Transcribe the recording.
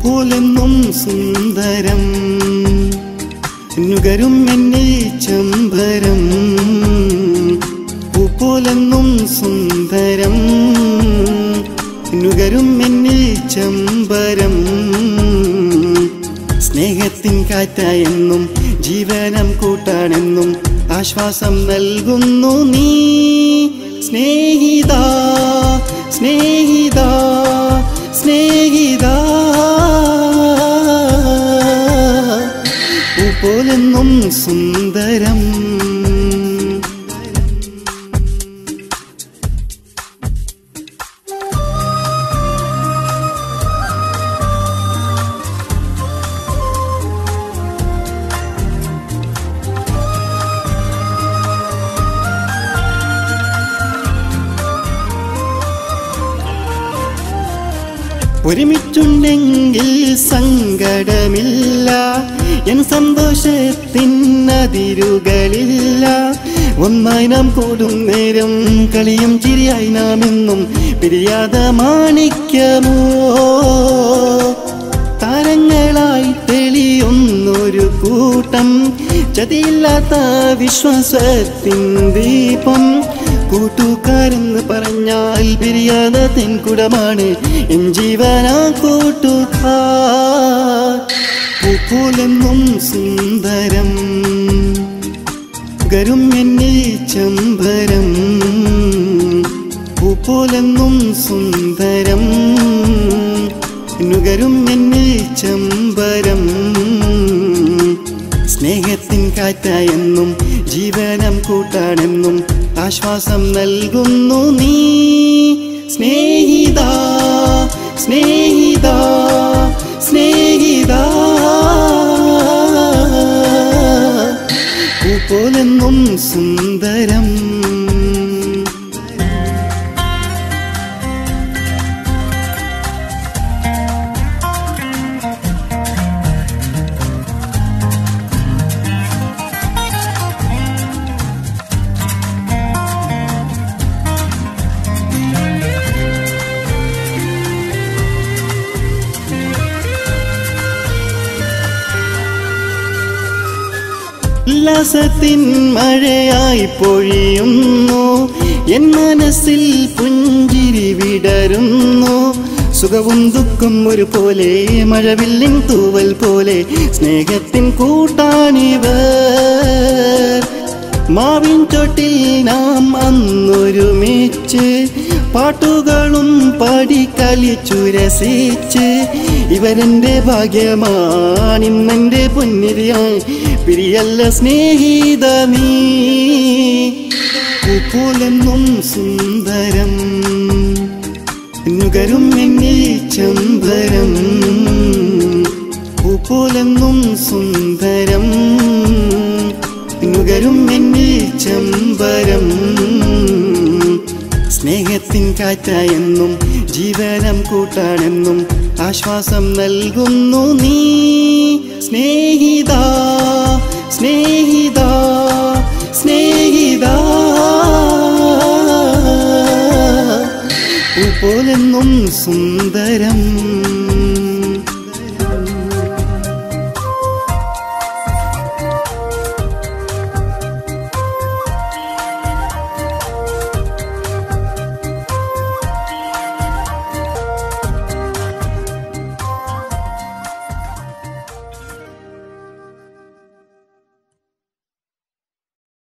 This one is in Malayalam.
പൂപ്പോലെന്നും സുന്ദരം നുകരും എന്നിൽ ചമ്പരം പൂപ്പോലെന്നും സുന്ദരം നുകരും എന്നിൽ ചമ്പരം സ്നേഹത്തിൻ കാറ്റായെന്നും ജീവനം കൂട്ടാണെന്നും ആശ്വാസം നൽകുന്നു നീ സ്നേഹിത സ്നേഹിത സ്നേഹിത പൂപ്പോലെന്നും സുന്ദരം ഒരുമിച്ചുണ്ടെങ്കിൽ സങ്കടമില്ല എൻ സന്തോഷത്തിനതിരുകളില്ല ഒന്നായി നാം കൂടും നേരം കളിയും ചിരിയായി നാം എന്നും പിരിയാതെ മാണിക്യമോ താരങ്ങളായി തെളിയുന്നൊരു കൂട്ടം ചതിയില്ലാത്ത വിശ്വാസത്തിൻ ദീപം കൂട്ടുകാരെന്ന് പറഞ്ഞാൽ പിരിയാതെ തെൻകുടമാണ് എൻ ജീവനാ കൂട്ടുകാർ പൂപ്പോലെന്നും സുന്ദരം ഗരും എന്നിൽ ചമ്പരം പൂപ്പോലെന്നും സുന്ദരം നുകരും എന്നിൽ ചമ്പരം സ്നേഹത്തിൻ കാറ്റായെന്നും ജീവനം കൂട്ടാണെന്നും ആശ്വാസം നൽകുന്നു നീ സ്നേഹിത സ്നേഹിത സ്നേഹിത പൂപ്പോലെന്നും സുന്ദരം ഉല്ലാസത്തിൻ മഴയായി പൊഴിയുന്നു എൻ മനസ്സിൽ പുഞ്ചിരി വിടരുന്നു സുഖവും ദുഃഖം ഒരു പോലെ മഴവില്ലിൻ തൂവൽ പോലെ സ്നേഹത്തിൻ കൂട്ടാണിവർ മാവിൻ ചോട്ടിൽ നാം അന്നൊരുമിച്ച് പാട്ടുകളും പാടി കളിച്ചു രസിച്ച് ഇവരെന്റെ ഭാഗ്യമാണിന്നെന്റെ പൊന്നിരിയായി പിരിയല്ല സ്നേഹിത നീ പൂപ്പോലെന്നും സുന്ദരം നുകരും എന്നിൽ ചമ്പരം പൂപ്പോലെന്നും സുന്ദരം നുകരും എന്നിൽ ചമ്പരം സ്നേഹത്തിൻ കാറ്റായെന്നും ജീവനം കൂട്ടാണെന്നും ആശ്വാസം നൽകുന്നു നീ സ്നേഹിത സ്നേഹിത സ്നേഹിത പൂപ്പോലെന്നും സുന്ദരം